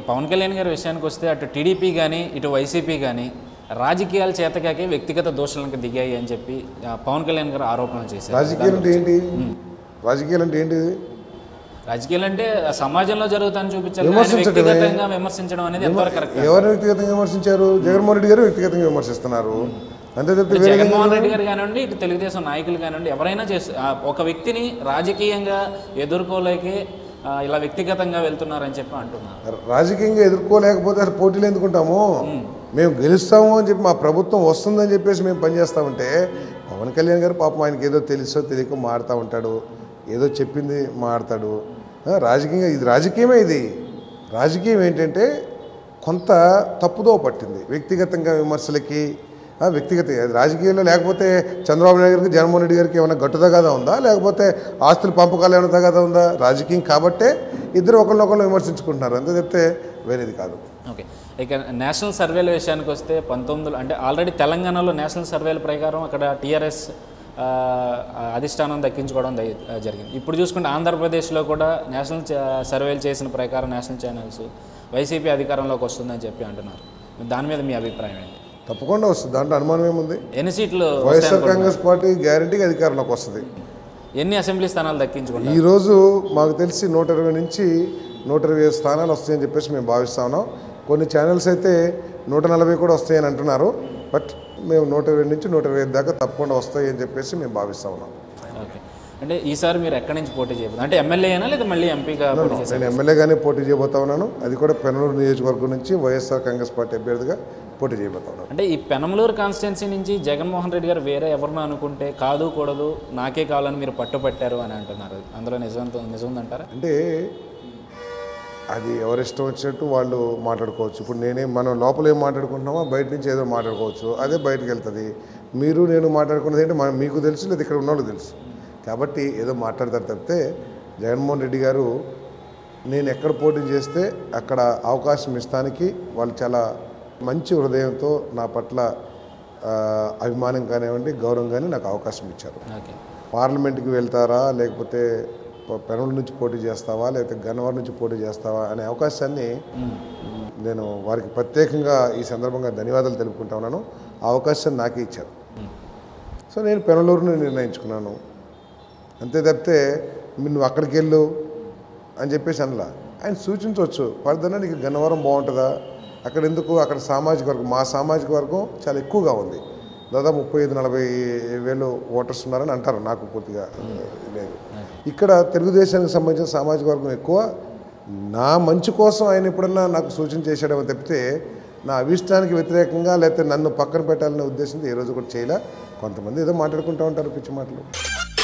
పవన్ కళ్యాణ్ గారి విషయానికి వస్తే అటు టీడీపీ కానీ ఇటు వైసీపీ కానీ రాజకీయాల చేతకాకే వ్యక్తిగత దోషాలకు దిగాయి అని చెప్పి ఆ, పవన్ కళ్యాణ్ గారు ఆరోపణలు చేశారు రాజకీయాలు అంటే ఏంటి రాజకీయాలు అంటే ఏంటి రాజకీయాలు అంటే ఆ సమాజంలో జరుగుతాయని చూపించాలి కానీ విమర్శించడమే. వ్యక్తిగతంగా విమర్శించడం అనేది ఎంతవరకు కరెక్ట్ ఎవరిని వ్యక్తిగతంగా విమర్శించారు జగన్మోహన్ రెడ్డి గారు వ్యక్తిగతంగా విమర్శిస్తున్నారు అంతే తప్పితే వేరే జగన్మోహన్ రెడ్డి గారు కానివ్వండి ఇటు తెలుగుదేశం నాయకులు కానివ్వండి ఎవరైనా చేసి ఆ, ఒక వ్యక్తిని రాజకీయంగా ఎదుర్కోలేకే ఆ, ఇలా వ్యక్తిగతంగా వెళ్తున్నారని చెప్పి అంటున్నారు రాజకీయంగా ఎదుర్కోలేకపోతే అసలు పోటీలు ఎందుకుంటాము మేము గెలుస్తాము అని చెప్పి మా ప్రభుత్వం వస్తుందని చెప్పేసి మేము పనిచేస్తామంటే పవన్ కళ్యాణ్ గారు పాపం ఆయనకి ఏదో తెలుసో తెలియక మాడుతూ ఉంటాడు ఏదో చెప్పింది మాడతాడు ఆ, రాజకీయంగా ఇది రాజకీయమే ఇది రాజకీయం ఏంటంటే కొంత తప్పుదో పట్టింది వ్యక్తిగతంగా విమర్శలకి ఆ, వ్యక్తిగత అది రాజకీయాల్లో లేకపోతే చంద్రబాబు నాయుడు గారికి జగన్మోహన్ రెడ్డి గారికి ఏమైనా గట్టు తగాదా ఉందా లేకపోతే ఆస్తుల పంపకాలు ఏమైనా తగాదా ఉందా రాజకీయం కాబట్టే ఇద్దరు ఒకరినొకరు విమర్శించుకుంటున్నారు అంతే చెప్తే వేరేది కాదు ఓకే ఇక నేషనల్ సర్వేల విషయానికి వస్తే పంతొమ్మిదిలో అంటే ఆల్రెడీ తెలంగాణలో నేషనల్ సర్వేల ప్రకారం అక్కడ టీఆర్ఎస్ అధిష్టానం దక్కించుకోవడం దై- జరిగింది ఇప్పుడు చూసుకుంటే ఆంధ్రప్రదేశ్లో కూడా నేషనల్ చ- సర్వేలు చేసిన ప్రకారం నేషనల్ ఛానల్స్ వైసీపీ అధికారంలోకి వస్తుందని చెప్పి అంటున్నారు దాని మీద మీ అభిప్రాయం ఏంటి తప్పకుండా వస్తుంది దాంట్లో అనుమానం ఏముంది ఎన్ని సీట్లు వైఎస్ఆర్ కాంగ్రెస్ పార్టీ గ్యారంటీగా అధికారంలోకి వస్తుంది ఎన్ని అసెంబ్లీ స్థానాలు దక్కించుకుంటారు ఈరోజు మాకు తెలిసి నూట ఇరవై నుంచి నూట ఇరవై ఐదు స్థానాలు వస్తాయని చెప్పేసి మేము భావిస్తా ఉన్నాం కొన్ని ఛానల్స్ అయితే నూట నలభై కూడా వస్తాయని అంటున్నారు బట్ మేము నూట ఇరవై నుంచి నూట ఇరవై ఐదు దాకా తప్పకుండా వస్తాయి అని చెప్పేసి మేము భావిస్తా ఉన్నాం ఓకే అంటే ఈసారి మీరు ఎక్కడి నుంచి పోటీ చేయబోతున్నారు అంటే ఎమ్మెల్యే అయినా లేదా మళ్ళీ ఎంపీగా పోటీ చేస్తారు నేను ఎమ్మెల్యేగానే పోటీ చేయబోతా ఉన్నాను అది కూడా పెనలూరు నియోజకవర్గం నుంచి వైఎస్ఆర్ కాంగ్రెస్ పార్టీ అభ్యర్థిగా పోటీ చేయబోతా ఉన్నాను అంటే ఈ పెనమలూరు కాన్స్టిట్యున్సీ నుంచి జగన్మోహన్ రెడ్డి గారు వేరే ఎవరినో అనుకుంటే కాదు కూడదు నాకే కావాలని మీరు పట్టుపట్టారు అని అంటున్నారు అందులో నిజం నిజం ఉందంటారా అంటే అది ఎవరిష్టం వచ్చినట్టు వాళ్ళు మాట్లాడుకోవచ్చు ఇప్పుడు నేనే మనం లోపల ఏం మాట్లాడుకుంటున్నామో బయట నుంచి ఏదో మాట్లాడుకోవచ్చు అదే బయటకు వెళ్తుంది మీరు నేను మాట్లాడుకున్నది ఏంటి మన మీకు తెలుసు లేదా ఇక్కడ ఉన్న వాళ్ళకి తెలుసు కాబట్టి ఏదో మాట్లాడతారు తప్పితే జగన్మోహన్ రెడ్డి గారు నేను ఎక్కడ పోటీ చేస్తే అక్కడ అవకాశం ఇస్తానికి వాళ్ళు చాలా మంచి హృదయంతో నా పట్ల ఆ, అభిమానం కానివ్వండి గౌరవం కానీ నాకు అవకాశం ఇచ్చారు ఓకే పార్లమెంట్కి వెళ్తారా లేకపోతే ప- పెనల నుంచి పోటీ చేస్తావా లేకపోతే గన్నవరం నుంచి పోటీ చేస్తావా అనే అవకాశాన్ని నేను వారికి ప్రత్యేకంగా ఈ సందర్భంగా ధన్యవాదాలు తెలుపుకుంటా ఉన్నాను ఆ అవకాశాన్ని నాకే ఇచ్చారు సో నేను పెనలూరుని నిర్ణయించుకున్నాను అంతే తప్పితే "మీరు నువ్వు అక్కడికి వెళ్ళు అని చెప్పేసి అనలా ఆయన సూచించవచ్చు పడదన్నా నీకు గన్నవరం బాగుంటుందా అక్కడ ఎందుకు అక్కడ సామాజిక వర్గం మా సామాజిక వర్గం చాలా ఎక్కువగా ఉంది దాదాపు ముప్పై ఐదు నలభై వేలు ఓటర్స్ ఉన్నారని అంటారు నాకు పూర్తిగా లేదు ఇక్కడ తెలుగుదేశానికి సంబంధించిన సామాజిక వర్గం ఎక్కువ నా మంచి కోసం ఆయన ఎప్పుడన్నా నాకు సూచన చేశాడేమో తప్పితే నా అభిష్టానికి వ్యతిరేకంగా లేకపోతే నన్ను పక్కన పెట్టాలనే ఉద్దేశంతో ఏ రోజు కూడా చేయలే కొంతమంది ఏదో మాట్లాడుకుంటూ ఉంటారు పిచ్చి మాటలు